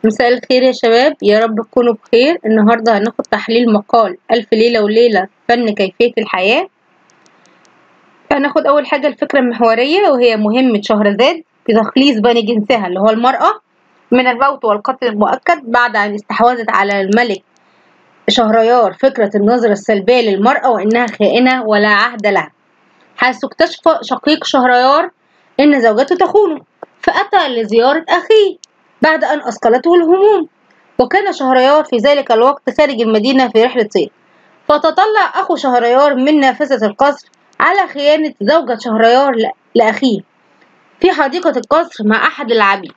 مساء الخير يا شباب يا رب تكونوا بخير النهاردة هناخد تحليل مقال ألف ليلة وليلة فن كيفية الحياة هناخد أول حاجة الفكرة المحورية وهي مهمة شهرزاد في تخليص بني جنسها اللي هو المرأة من الموت والقتل المؤكد بعد أن استحوذت على الملك شهريار فكرة النظرة السلبية للمرأة وإنها خائنة ولا عهد لها حيث اكتشف شقيق شهريار إن زوجته تخونه فأتى لزيارة أخيه بعد أن أثقلته الهموم وكان شهريار في ذلك الوقت خارج المدينة في رحلة صيد فتطلع أخو شهريار من نافذة القصر على خيانة زوجة شهريار لأخيه في حديقة القصر مع أحد العبيد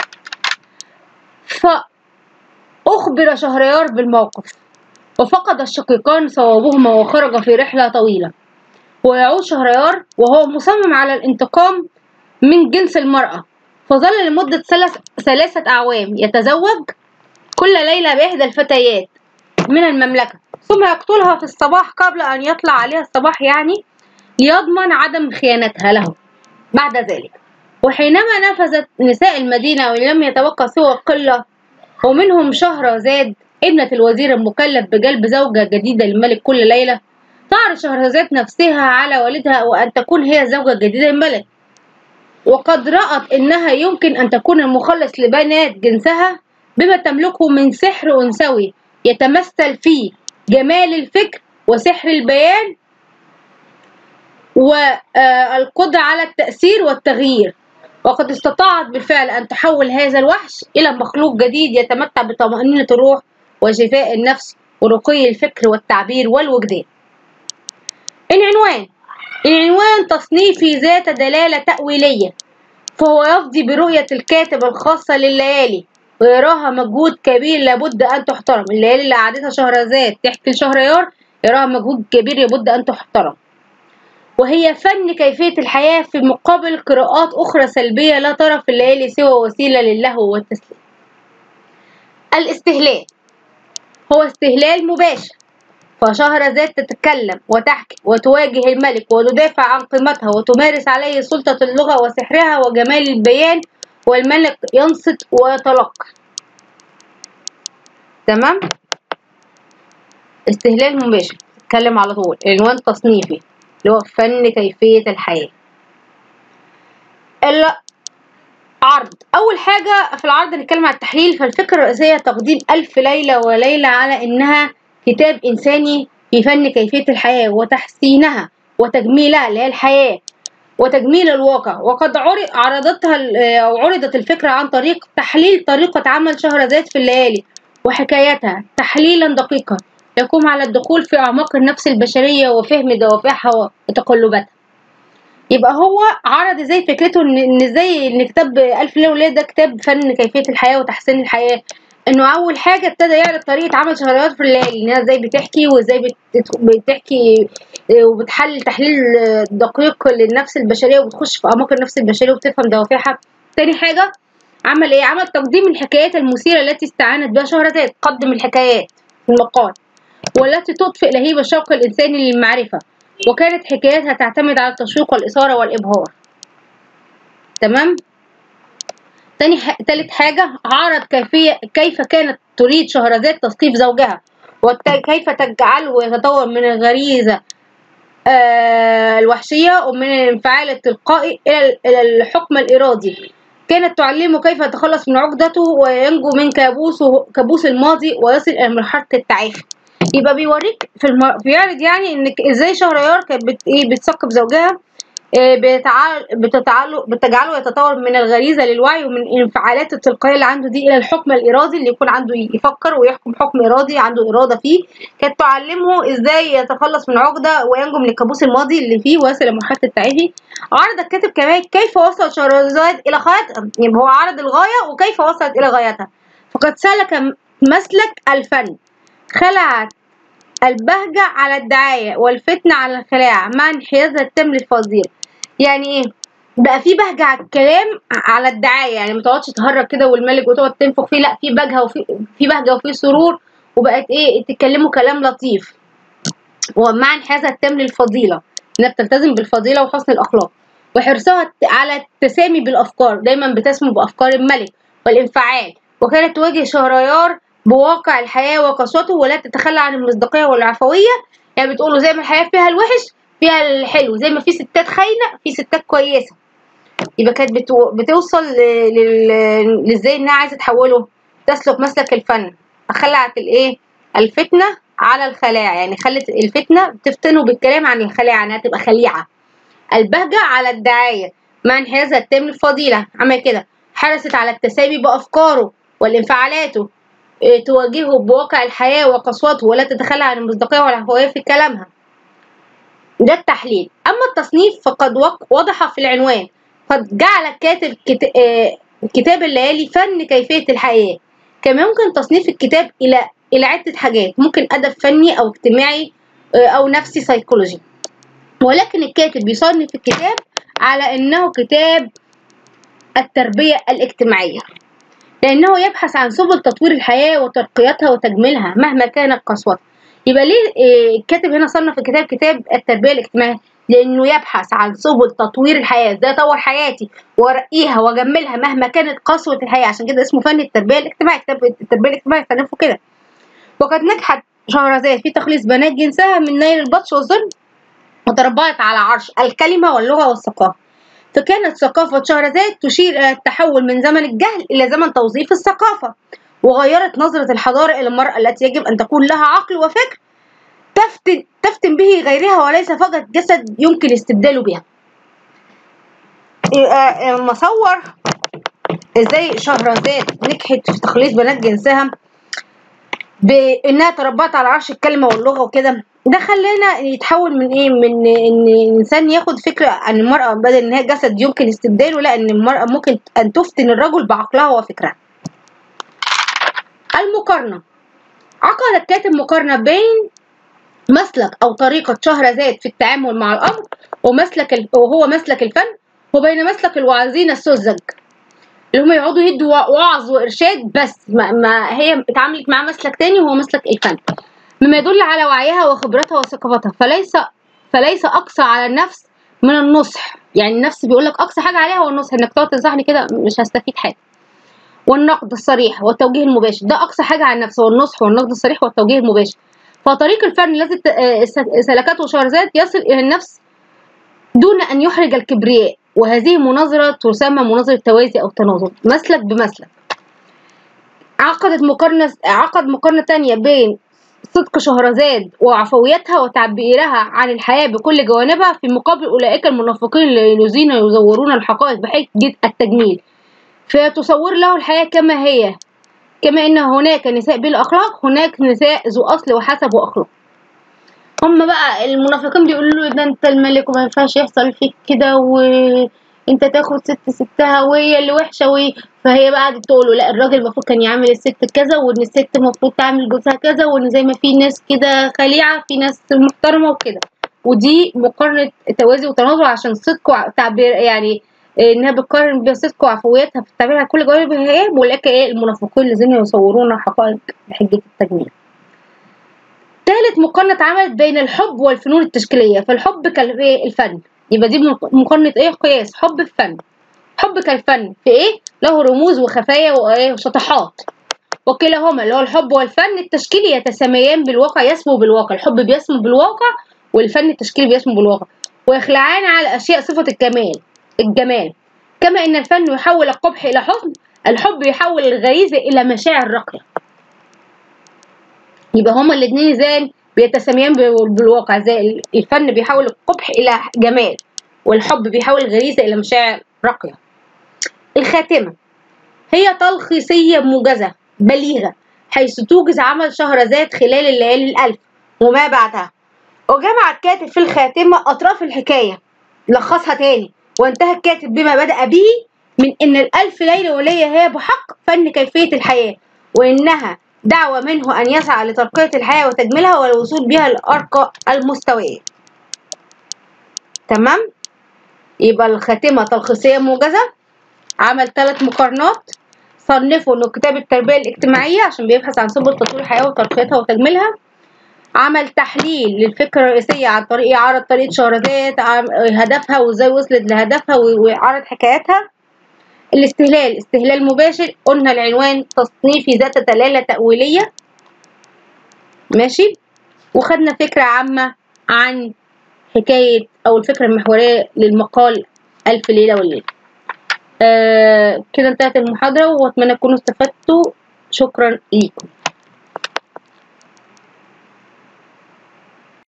فأخبر شهريار بالموقف وفقد الشقيقان صوابهما وخرج في رحلة طويلة ويعود شهريار وهو مصمم على الانتقام من جنس المرأة فظل لمدة ثلاثة أعوام يتزوج كل ليلة بإحدى الفتيات من المملكة ثم يقتلها في الصباح قبل أن يطلع عليها الصباح يعني ليضمن عدم خيانتها له بعد ذلك وحينما نفذت نساء المدينة ولم يتبقى سوى قلة ومنهم شهرزاد ابنة الوزير المكلف بجلب زوجة جديدة للملك كل ليلة تعرض شهرزاد نفسها على والدها وأن تكون هي زوجة جديدة للملك وقد رأت إنها يمكن أن تكون المخلص لبنات جنسها بما تملكه من سحر أنثوي يتمثل في جمال الفكر وسحر البيان والقدرة على التأثير والتغيير وقد استطاعت بالفعل أن تحول هذا الوحش إلى مخلوق جديد يتمتع بطمأنينة الروح وشفاء النفس ورقي الفكر والتعبير والوجدان العنوان العنوان تصنيفي ذات دلالة تأويلية فهو يفضي برؤية الكاتب الخاصة لليالي ويراها مجهود كبير لابد أن تحترم الليالي اللي قعدتها شهرزاد تحكي لشهريار يراها مجهود كبير لابد أن تحترم وهي فن كيفية الحياة في مقابل قراءات أخرى سلبية لا ترى في الليالي سوى وسيلة للهو والتسليم الاستهلال هو استهلال مباشر فشهرزاد تتكلم وتحكي وتواجه الملك وتدافع عن قيمتها وتمارس عليه سلطة اللغة وسحرها وجمال البيان والملك ينصت ويتلقى تمام استهلال مباشر تتكلم على طول عنوان تصنيفي اللي هو فن كيفية الحياة العرض أول حاجة في العرض نتكلم عن التحليل فالفكرة الرئيسية تقديم ألف ليلة وليلة على إنها كتاب إنساني في فن كيفية الحياة وتحسينها وتجميلها اللي هي الحياة وتجميل الواقع وقد عرضتها أو عرضت الفكرة عن طريق تحليل طريقة عمل شهرزاد في الليالي وحكاياتها تحليلا دقيقا يقوم على الدخول في أعماق النفس البشرية وفهم دوافعها وتقلباتها يبقى هو عرض ازاي فكرته ان ازاي ان كتاب ألف ليلة وليلة ده كتاب فن كيفية الحياة وتحسين الحياة انه اول حاجه ابتدى يعرض طريقه عمل شهريار في الليالي انها ازاي بتحكي وازاي بتحكي وبتحلل تحليل دقيق للنفس البشريه وبتخش في اعماق النفس البشريه وبتفهم دوافعها تاني حاجه عمل ايه عمل تقديم الحكايات المثيره التي استعانت بها شهرزاد قدم الحكايات في المقال والتي تطفئ لهيب الشوق الانساني للمعرفه وكانت حكاياتها تعتمد على التشويق والاثاره والابهار تمام تاني ح... تالت حاجة عرض كيفية كيف كانت تريد شهرزاد تثقيف زوجها وكيف تجعله يتطور من الغريزة آه الوحشية ومن الانفعال التلقائي إلى إلى الحكم الإرادي كانت تعلمه كيف يتخلص من عقدته وينجو من كابوسه كابوس الماضي ويصل إلى مرحلة التعافي يبقى بيوريك في الم... بيعرض يعني انك ازاي شهريار كانت بت... ايه بتثقف زوجها بتعال... بتتعال... بتجعله يتطور من الغريزه للوعي ومن الانفعالات التلقائيه اللي عنده دي الى الحكم الارادي اللي يكون عنده يفكر ويحكم حكم ارادي عنده اراده فيه كانت تعلمه ازاي يتخلص من عقده وينجو من الكابوس الماضي اللي فيه ويصل لمرحله التعافي عرض الكاتب كمان كيف وصل شهرزاد الى غايتها يبقى هو عرض الغايه وكيف وصلت الى غايتها فقد سلك مسلك الفن خلعت البهجة على الدعاية والفتنة على الخلاعة مع انحيازها التام للفوازير يعني ايه بقى في بهجة على الكلام على الدعاية يعني ما تقعدش تهرج كده والملك وتقعد تنفخ فيه لا في بهجة وفي في بهجة وفي سرور وبقت ايه تتكلموا كلام لطيف ومع انحيازها التام للفضيلة انها بتلتزم بالفضيلة وحسن الاخلاق وحرصها على التسامي بالافكار دايما بتسمو بافكار الملك والانفعال وكانت تواجه شهريار بواقع الحياة وقسوته ولا تتخلى عن المصداقية والعفوية يعني بتقوله زي ما الحياة فيها الوحش فيها الحلو زي ما في ستات خاينة في ستات كويسة يبقى كانت بتو... بتوصل لل... لازاي انها عايزة تحوله تسلك مسلك الفن خلعت الايه الفتنة على الخلاع يعني خلت الفتنة تفتنه بالكلام عن الخلاع انها تبقى خليعة البهجة على الدعاية مع انحيازها التام للفضيلة عمل كده حرصت على التسامي بأفكاره والانفعالاته إيه تواجهه بواقع الحياة وقسوته ولا تتخلى عن المصداقية والعفوية في كلامها ده التحليل أما التصنيف فقد وضح في العنوان قد جعل الكاتب كت... آه... كتاب الليالي فن كيفية الحياة كما يمكن تصنيف الكتاب إلى إلى عدة حاجات ممكن أدب فني أو اجتماعي آه أو نفسي سيكولوجي ولكن الكاتب بيصنف الكتاب على أنه كتاب التربية الاجتماعية لأنه يبحث عن سبل تطوير الحياة وترقيتها وتجميلها مهما كانت قسوتها يبقى ليه الكاتب هنا صنف الكتاب كتاب التربية الاجتماعية لأنه يبحث عن سبل تطوير الحياة ازاي أطور حياتي وأرقيها وأجملها مهما كانت قسوة الحياة عشان كده اسمه فن التربية الاجتماعية كتاب التربية الاجتماعية صنفه كده وقد نجحت شهرزاد في تخليص بنات جنسها من نيل البطش والظلم وتربعت على عرش الكلمة واللغة والثقافة فكانت ثقافة شهرزاد تشير إلى التحول من زمن الجهل إلى زمن توظيف الثقافة وغيرت نظرة الحضارة إلى المرأة التي يجب أن تكون لها عقل وفكر تفتن, تفتن به غيرها وليس فقط جسد يمكن استبداله بها مصور ازاي شهرزاد نجحت في تخليص بنات جنسها بانها تربت على عرش الكلمه واللغه وكده ده خلانا يتحول من ايه من ان الانسان ياخد فكره عن المراه بدل ان هي جسد يمكن استبداله لا ان المراه ممكن ان تفتن الرجل بعقلها وفكرها المقارنه عقد الكاتب مقارنه بين مسلك او طريقه شهرزاد في التعامل مع الامر ومسلك وهو مسلك الفن وبين مسلك الواعظين السذج اللي هم يقعدوا يدوا وعظ وارشاد بس ما, ما هي اتعاملت مع مسلك تاني وهو مسلك الفن مما يدل على وعيها وخبرتها وثقافتها فليس فليس اقصى على النفس من النصح يعني النفس بيقول لك اقصى حاجه عليها هو النصح انك تقعد تنصحني كده مش هستفيد حاجه والنقد الصريح والتوجيه المباشر ده اقصى حاجه على النفس هو النصح والنقد الصريح والتوجيه المباشر فطريق الفن الذي سلكته شهرزاد يصل الى النفس دون ان يحرج الكبرياء وهذه مناظرة تسمى مناظرة توازي أو تناظر مسلك بمسلك عقدت مقارنة عقد مقارنة تانية بين صدق شهرزاد وعفويتها وتعبيرها عن الحياة بكل جوانبها في مقابل أولئك المنافقين الذين يزورون الحقائق بحجة التجميل فتصور له الحياة كما هي كما أن هناك نساء بلا أخلاق هناك نساء ذو أصل وحسب وأخلاق هم بقى المنافقين بيقولوا له ده انت الملك وما ينفعش يحصل فيك كده وانت تاخد ست ستها وهي اللي وحشه وهي فهي بقى قعدت تقول له لا الراجل المفروض كان يعمل الست كذا وان الست المفروض تعمل جوزها كذا وان زي ما في ناس كده خليعه في ناس محترمه وكده ودي مقارنه توازي وتناظر عشان صدق وتعبير يعني انها بتقارن بين صدق وعفويتها في التعبير عن كل جوانب هي ولك ايه المنافقين الذين يصورون الحقائق بحجه التجميل ثالث مقارنة اتعملت بين الحب والفنون التشكيلية فالحب كالفن يبقى دي مقارنة ايه قياس حب الفن حب كالفن في ايه له رموز وخفايا وايه وشطحات وكلاهما اللي هو الحب والفن التشكيلي يتساميان بالواقع يسمو بالواقع الحب بيسمو بالواقع والفن التشكيلي بيسمو بالواقع ويخلعان على الاشياء صفة الكمال الجمال كما ان الفن يحول القبح الى حزن الحب يحول الغريزة الى مشاعر راقية يبقى هما الاثنين ازاي بيتساميان بالواقع زي الفن بيحول القبح الى جمال والحب بيحول الغريزه الى مشاعر راقيه الخاتمه هي تلخيصيه موجزه بليغه حيث توجز عمل شهرزاد خلال الليالي الالف وما بعدها وجمع الكاتب في الخاتمه اطراف الحكايه لخصها تاني وانتهى الكاتب بما بدا به من ان الالف ليله وليله هي بحق فن كيفيه الحياه وانها دعوة منه أن يسعى لترقية الحياة وتجميلها والوصول بها لأرقى المستويات تمام يبقى الخاتمة تلخيصية موجزة عمل ثلاث مقارنات صنفوا انه كتاب التربية الاجتماعية عشان بيبحث عن سبل تطوير الحياة وترقيتها وتجميلها عمل تحليل للفكرة الرئيسية عن طريق عرض طريقة شهرزاد هدفها وازاي وصلت لهدفها وعرض حكاياتها الاستهلال استهلال مباشر قلنا العنوان تصنيفي ذات دلالة تأويلية ماشي وخدنا فكرة عامة عن حكاية أو الفكرة المحورية للمقال ألف ليلة وليلة آه كده انتهت المحاضرة وأتمنى تكونوا استفدتوا شكرا ليكم